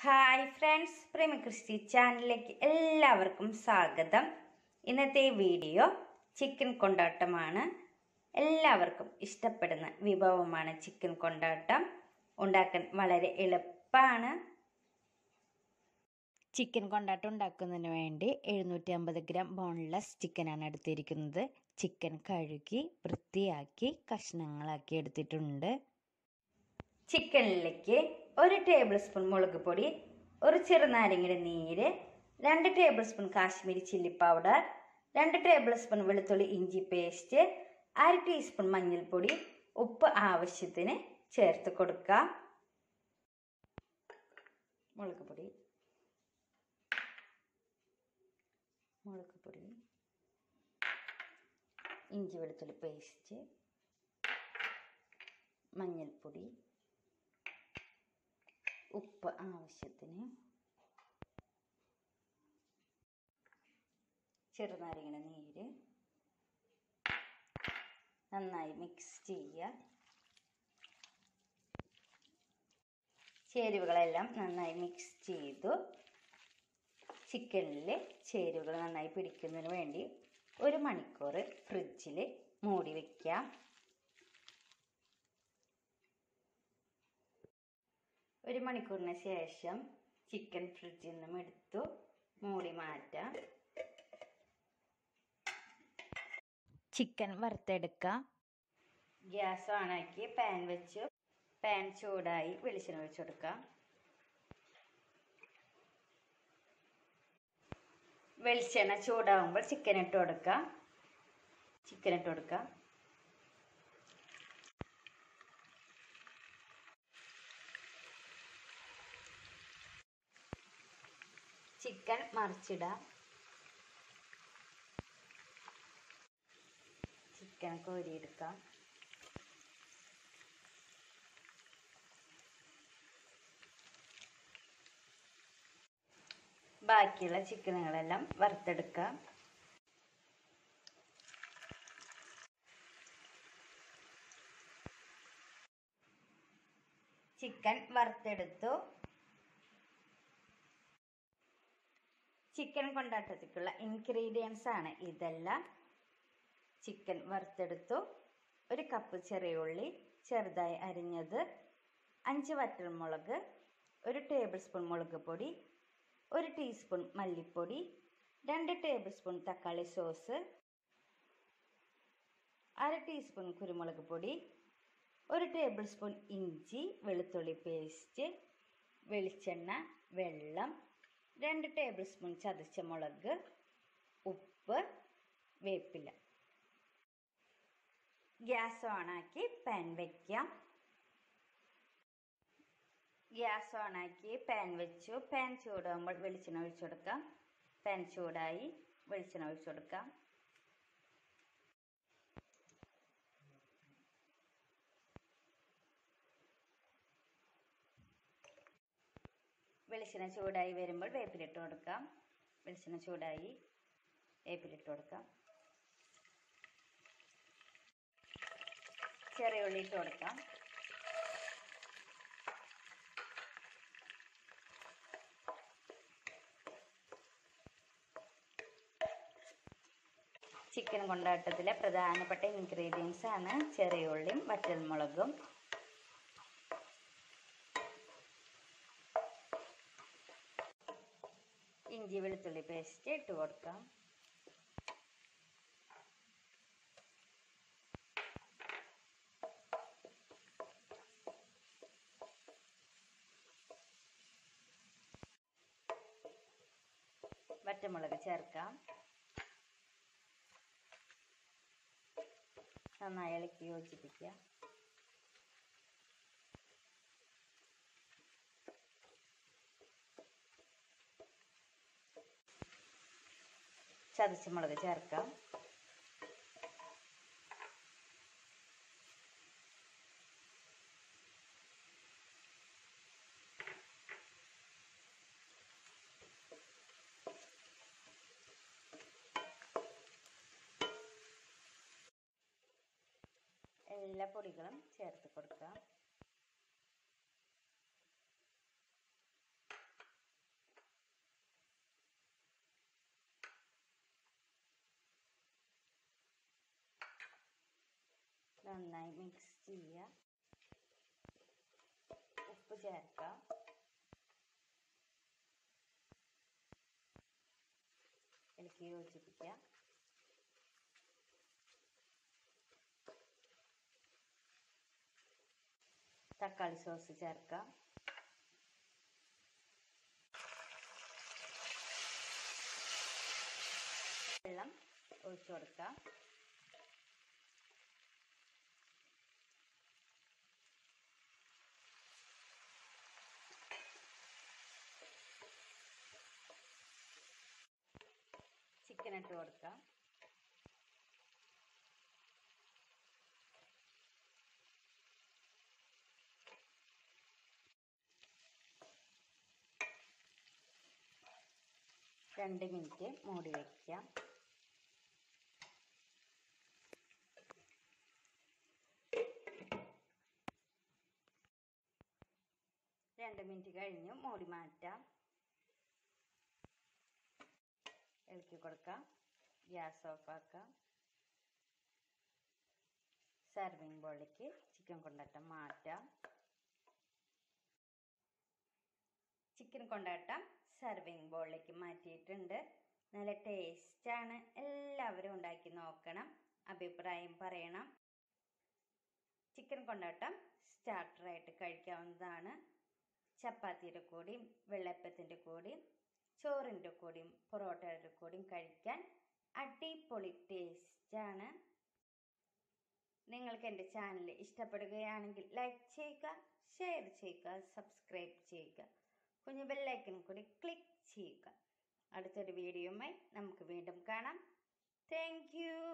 hi friends പ്രേമ Christy ചാനലിലേക്ക് എല്ലാവർക്കും സ്വാഗതം ഇന്നത്തെ വീഡിയോ ചിക്കൻ കൊണ്ടാട്ടമാണ് എല്ലാവർക്കും ഇഷ്ടപ്പെടുന്ന വിഭവമാണ് ചിക്കൻ കൊണ്ടാട്ടം ഉണ്ടാക്കാൻ വളരെ എളുപ്പമാണ് ചിക്കൻ കൊണ്ടാട്ടം ഉണ്ടാക്കുന്നതിന് വേണ്ടി എഴുന്നൂറ്റി അമ്പത് ഗ്രാം ബോൺലെസ് ചിക്കനാണ് എടുത്തിരിക്കുന്നത് ചിക്കൻ കഴുകി വൃത്തിയാക്കി കഷ്ണങ്ങളാക്കി എടുത്തിട്ടുണ്ട് ചിക്കനിലേക്ക് ഒരു ടേബിൾ സ്പൂൺ മുളക് പൊടി ഒരു ചെറുനാരങ്ങയുടെ നീര് രണ്ട് tablespoon Kashmiri chilli powder രണ്ട് ടേബിൾ സ്പൂൺ വെളുത്തുള്ളി ഇഞ്ചി പേസ്റ്റ് അര ടീസ്പൂൺ മഞ്ഞൾപ്പൊടി ഉപ്പ് ആവശ്യത്തിന് ചേർത്ത് കൊടുക്കാം മുളക് പൊടി മുളക് പൊടി ഇഞ്ചി വെളുത്തുള്ളി പേസ്റ്റ് മഞ്ഞൾപ്പൊടി ഉപ്പ് ആവശ്യത്തിന് ചെറുനാരങ്ങയുടെ നീര് നന്നായി മിക്സ് ചെയ്യുക ചേരുവകളെല്ലാം നന്നായി മിക്സ് ചെയ്തു ചിക്കനിൽ ചേരുവകൾ നന്നായി പിടിക്കുന്നതിന് വേണ്ടി ഒരു മണിക്കൂർ ഫ്രിഡ്ജിൽ മൂടി വയ്ക്കാം ഒരു മണിക്കൂറിന് ശേഷം ചിക്കൻ ഫ്രിഡ്ജിൽ നിന്നും എടുത്തു മൂടി മാറ്റാം ചിക്കൻ വറുത്തെടുക്കുക ഗ്യാസ് ഓണാക്കി പാൻ വെച്ചു പാൻ ചൂടായി വെളിച്ചെണ്ണ ഒഴിച്ചു കൊടുക്കാം വെളിച്ചെണ്ണ ചൂടാവുമ്പോൾ ചിക്കൻ ഇട്ട് കൊടുക്കാം ചിക്കൻ ഇട്ട് കൊടുക്കാം ചിക്കൻ മറിച്ചിടാം ചിക്കൻ കോരിയെടുക്കാം ബാക്കിയുള്ള ചിക്കനുകളെല്ലാം വറുത്തെടുക്കാം ചിക്കൻ വറുത്തെടുത്തു ചിക്കൻ കൊണ്ടാട്ടത്തിക്കുള്ള ഇൻഗ്രീഡിയൻസ് ആണ് ഇതെല്ലാം ചിക്കൻ വറുത്തെടുത്തു ഒരു കപ്പ് ചെറിയ ഉള്ളി ചെറുതായി അരിഞ്ഞത് അഞ്ച് വറ്റൽമുളക് ഒരു ടേബിൾ സ്പൂൺ മുളക് പൊടി ഒരു ടീസ്പൂൺ മല്ലിപ്പൊടി രണ്ട് ടേബിൾ സ്പൂൺ തക്കാളി സോസ് അര ടീസ്പൂൺ കുരുമുളക് പൊടി ഒരു ടേബിൾ സ്പൂൺ ഇഞ്ചി വെളുത്തുള്ളി പേസ്റ്റ് വെളിച്ചെണ്ണ വെള്ളം രണ്ട് ടേബിൾ സ്പൂൺ ചതച്ച മുളക് ഉപ്പ് വേപ്പില ഗ്യാസ് ഓണാക്കി പാൻ വയ്ക്കാം ഗ്യാസ് ഓണാക്കി പാൻ വെച്ചു പാൻ ചൂടാകുമ്പോൾ വെളിച്ചെണ്ണ ഒഴിച്ചു കൊടുക്കാം പാൻ ചൂടായി വെളിച്ചെണ്ണ ഒഴിച്ചു കൊടുക്കാം വെളിച്ചെണ്ണ ചൂടായി വരുമ്പോൾ വേപ്പിലിട്ട് കൊടുക്കാം വെളിച്ചെണ്ണ ചൂടായി വേപ്പിലിട്ട് കൊടുക്കാം ചെറിയ ഉള്ളി ഇട്ട് കൊടുക്കാം ചിക്കൻ കൊണ്ടാട്ടത്തിലെ പ്രധാനപ്പെട്ട ഇൻഗ്രീഡിയൻസ് ആണ് ചെറിയ ഉള്ളിയും വറ്റൽമുളകും ഇഞ്ചി വെളുത്തുള്ളി പേസ്റ്റ് ഇട്ട് കൊടുക്കാം വറ്റമുളക് ചേർക്കാം നന്നായി ഇളക്കി യോജിപ്പിക്കുക ചതച്ച മുളക് ചേർക്കാം എല്ലാ പൊടികളും ചേർത്ത് കൊടുക്കാം നന്നായി മിക്സ് ചെയ്യുക ഉപ്പ് ചേർക്കാം ഇളക്കി യോജിപ്പിക്കാം തക്കാളി സോസ് ചേർക്കാം വെള്ളം ഒഴിച്ചു കൊടുക്കാം ചിക്കൻ ഇട്ട് കൊടുക്കാം രണ്ട് മിനിറ്റ് മൂടി വയ്ക്കാം രണ്ട് മിനിറ്റ് കഴിഞ്ഞ് മൂടി മാറ്റാം ഇളക്കി കൊടുക്കാം ഗ്യാസ് ഓഫ് ആക്കാം സർവിങ് ബോളിലേക്ക് ചിക്കൻ കൊണ്ടാട്ടം മാറ്റാം ചിക്കൻ കൊണ്ടാട്ടം സർവിങ് ബോളിലേക്ക് മാറ്റിയിട്ടുണ്ട് നല്ല ടേസ്റ്റാണ് എല്ലാവരും ഉണ്ടാക്കി നോക്കണം അഭിപ്രായം പറയണം ചിക്കൻ കൊണ്ടാട്ടം സ്റ്റാർട്ടറായിട്ട് കഴിക്കാവുന്നതാണ് ചപ്പാത്തിയുടെ കൂടിയും വെള്ളപ്പത്തിൻ്റെ കൂടിയും ചോറിൻ്റെ കൂടിയും പൊറോട്ടയുടെ കൂടിയും കഴിക്കാൻ അടിപൊളി ടേസ്റ്റാണ് നിങ്ങൾക്ക് എൻ്റെ ചാനൽ ഇഷ്ടപ്പെടുകയാണെങ്കിൽ ലൈക്ക് ചെയ്യുക ഷെയർ ചെയ്യുക സബ്സ്ക്രൈബ് ചെയ്യുക കുഞ്ഞു ബെല്ലൈക്കൻ കൂടി ക്ലിക്ക് ചെയ്യുക അടുത്തൊരു വീഡിയോയുമായി നമുക്ക് വീണ്ടും കാണാം താങ്ക്